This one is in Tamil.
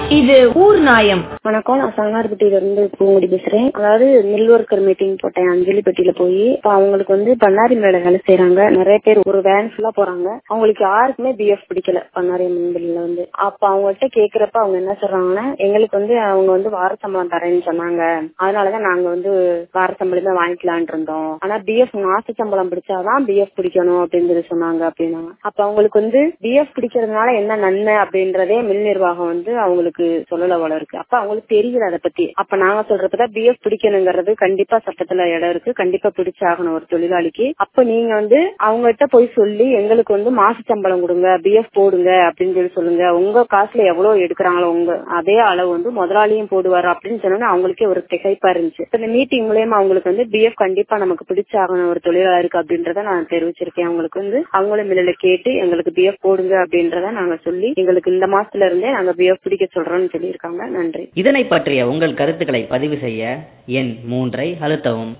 இது ஊர் நாயம் வணக்கம் நான் சங்காரப்பட்டியில இருந்து பூங்குடி பேசுறேன் அதாவது மில் ஒர்க்கர் மீட்டிங் போட்டேன் அஞ்சலிப்பட்டியில போய் இப்ப அவங்களுக்கு வந்து பண்ணாரி மேல வேலை செய்யறாங்க நிறைய பேர் ஒரு வேன் ஃபுல்லா போறாங்க அவங்களுக்கு யாருக்குமே பிஎஃப் பிடிக்கல பண்ணாரி மில்ல வந்து அப்ப அவங்கள்ட்ட கேக்குறப்ப அவங்க என்ன சொல்றாங்கன்னா எங்களுக்கு வந்து அவங்க வந்து வார சம்பளம் தரேன்னு சொன்னாங்க அதனாலதான் நாங்க வந்து வார சம்பளம் தான் வாங்கிக்கலான் இருந்தோம் ஆனா பிஎஃப் மாச சம்பளம் பிடிச்சாதான் பிஎஃப் பிடிக்கணும் அப்படின்னு சொல்லி சொன்னாங்க அப்படின்னா அப்ப அவங்களுக்கு வந்து பிஎஃப் பிடிக்கிறதுனால என்ன நன்மை அப்படின்றதே மில் நிர்வாகம் வந்து அவங்களுக்கு சொல்லல போல இருக்கு அப்ப அவங்களுக்கு தெரியல அதை பத்தி அப்ப நாங்க சொல்றப்பதான் பிஎஃப் பிடிக்கணுங்கிறது கண்டிப்பா சட்டத்துல இடம் இருக்கு கண்டிப்பா பிடிச்சாகணும் ஒரு தொழிலாளிக்கு அப்ப நீங்க வந்து அவங்ககிட்ட போய் சொல்லி எங்களுக்கு வந்து மாச சம்பளம் கொடுங்க பிஎஃப் போடுங்க அப்படின்னு சொல்லி சொல்லுங்க உங்க காசுல எவ்வளவு எடுக்கிறாங்களோ உங்க அதே அளவு வந்து முதலாளியும் போடுவாரு அப்படின்னு சொன்னா அவங்களுக்கே ஒரு திகைப்பா இருந்துச்சு இந்த மீட்டிங் மூலயமா அவங்களுக்கு வந்து பிஎஃப் கண்டிப்பா நமக்கு பிடிச்சாகணும் ஒரு தொழிலாளருக்கு அப்படின்றத நான் தெரிவிச்சிருக்கேன் அவங்களுக்கு வந்து அவங்களும் மில்லில கேட்டு எங்களுக்கு பிஎஃப் போடுங்க அப்படின்றத நாங்க சொல்லி எங்களுக்கு இந்த மாசத்துல இருந்தே நாங்க பிஎஃப் பிடிக்க சொல்றோம்னு சொல்லியிருக்காங்க நன்றி இதனை பற்றிய உங்கள் கருத்துக்களை பதிவு செய்ய எண் மூன்றை அழுத்தவும்